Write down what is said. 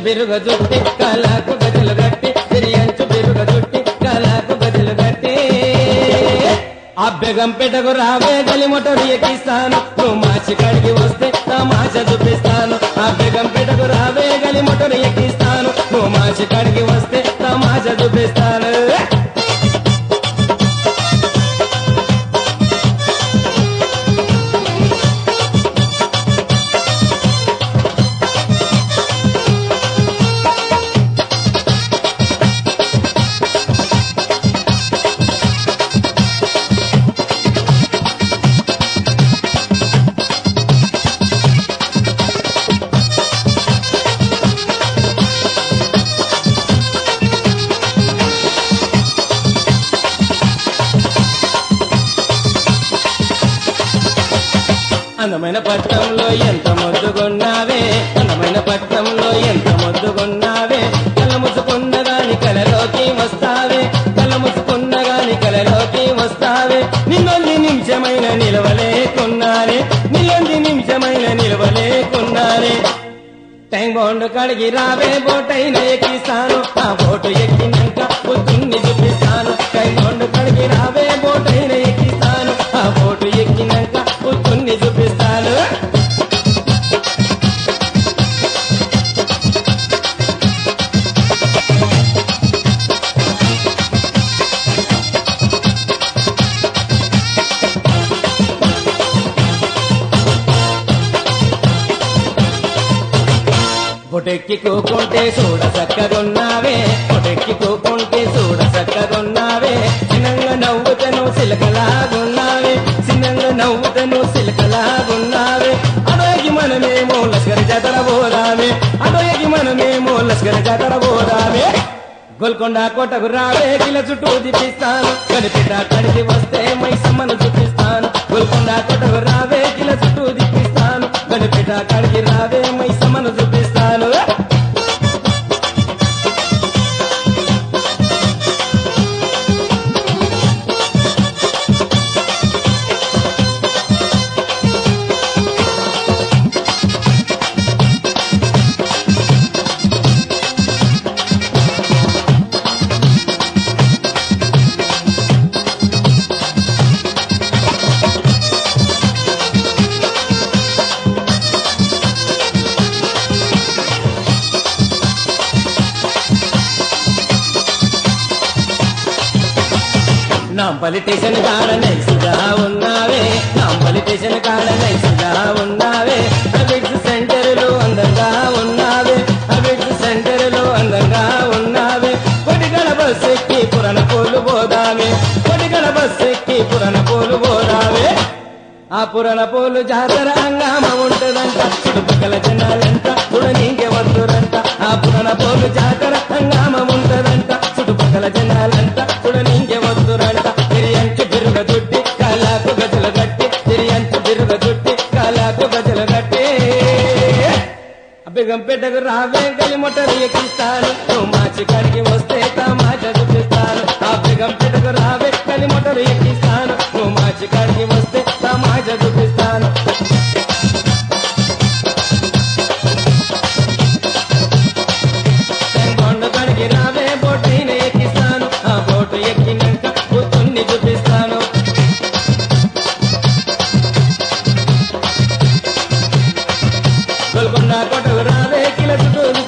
బిరుగ జుట్టి కాలాకు గజలు గట్టి తిరియంచు బిరుగ జుట్టి కాలాకు గజలు గట్టి ఆ బెగం పెట్టకు రావే గలి మొటరు ఎక్కిస్తాను నువ్వు మాచి కడిగి వస్తే తమాష చూపిస్తాను ఆ బెగం పెట్టకు రావే గలి మొటరు ఎక్కిస్తాను నువ్వు మాచి కడిగి వస్తే తమాష చూపిస్తాను అందమైన పట్నంలో ఎంత మొద్దుగున్నావే అందమైన పట్నంలో ఎంత మొద్దుగున్నావే కళ్ళ ముసుకున్న గాని కలలోకి వస్తావే కళ్ళ ముసుకున్న గాని కలలోకి వస్తావే నిన్నొంది నిమిషమైన నిలవలేకున్నానే నిన్నొంది నిమిషమైన నిలవలేకున్నానే టైం బాండ్ కడిగి రావే బోటైన ఎక్కిస్తాను ఆ బోటు ఎక్కినాక పొద్దున్ని చూపిస్తాను టైం బాండ్ కడిగి రావే బోటైన ఎక్కిస్తాను ఆ బోటు ఎక్కినాక పొద్దున్ని చూపిస్తాను పొటెక్కి కూకుంటే చూడ చక్కగున్నావే పొటెక్కి కూకుంటే చూడ చక్కగున్నావే చిన్నంగా నవ్వుతను సిలకలాగున్నావే చిన్నంగా నవ్వుతను సిలకలాగున్నావే అడోగి మనమేమో లష్కర్ జాతర పోదామే అడోగి మనమేమో లష్కర్ జాతర పోదామే గోల్కొండ కోటకు రావే కిల చుట్టూ తిప్పిస్తాను కనిపిట కడిగి వస్తే మైసమ్మను చూపిస్తాను గోల్కొండ కోటకు రావే కిల చుట్టూ తిప్పిస్తాను కనిపిట కడిగి రావే మైసమ్మను చూపిస్తాను నా పొలిటీషియన్ కాడ నైసుగా ఉన్నావే నా పొలిటీషియన్ కాడ నైసుగా ఉన్నావే అబిడ్స్ సెంటర్లో అందంగా ఉన్నావే అబిడ్స్ సెంటర్లో అందంగా ఉన్నావే కొడిగల బస్ ఎక్కి పురణ పోలు పోదామే కొడిగల బస్ ఎక్కి పురణ పోలు పోదామే ఆ పురణ పోలు జాతర అంగామ ఉంటదంట చుట్టుపక్కల జనాలంట చూడనీకే వద్దురంట ఆ పురణ పోలు జాతర అంగామ ఉంటదంట చుట్టుపక్కల జనాలంట చూడనీకే వద్దురంట తిరియంచు బిరుగ దుడ్డి కాలాకు గజలు గట్టి తిరియంచు బిరుగ దుడ్డి కాలాకు గజలు గట్టి అబ్బిగం పెట్టకు రావే గలి మొట్టలు ఎక్కిస్తాను నువ్వు మాచి కడిగి వస్తే తమాష చూపిస్తాను అబ్బిగం పెట్టకు రావే గలి మొట్టలు ఎక్కిస్తాను నువ్వు మాచి కడిగి వస్తే తమాష చూపిస్తాను బొండు కడిగి రావే బోటైన ఎక్కిస్తాను ఆ బోటు ఎక్కినాక కూతుర్ని చూపిస్తాను గోల్కొండ కోటకు రావే కిల చుట్టూ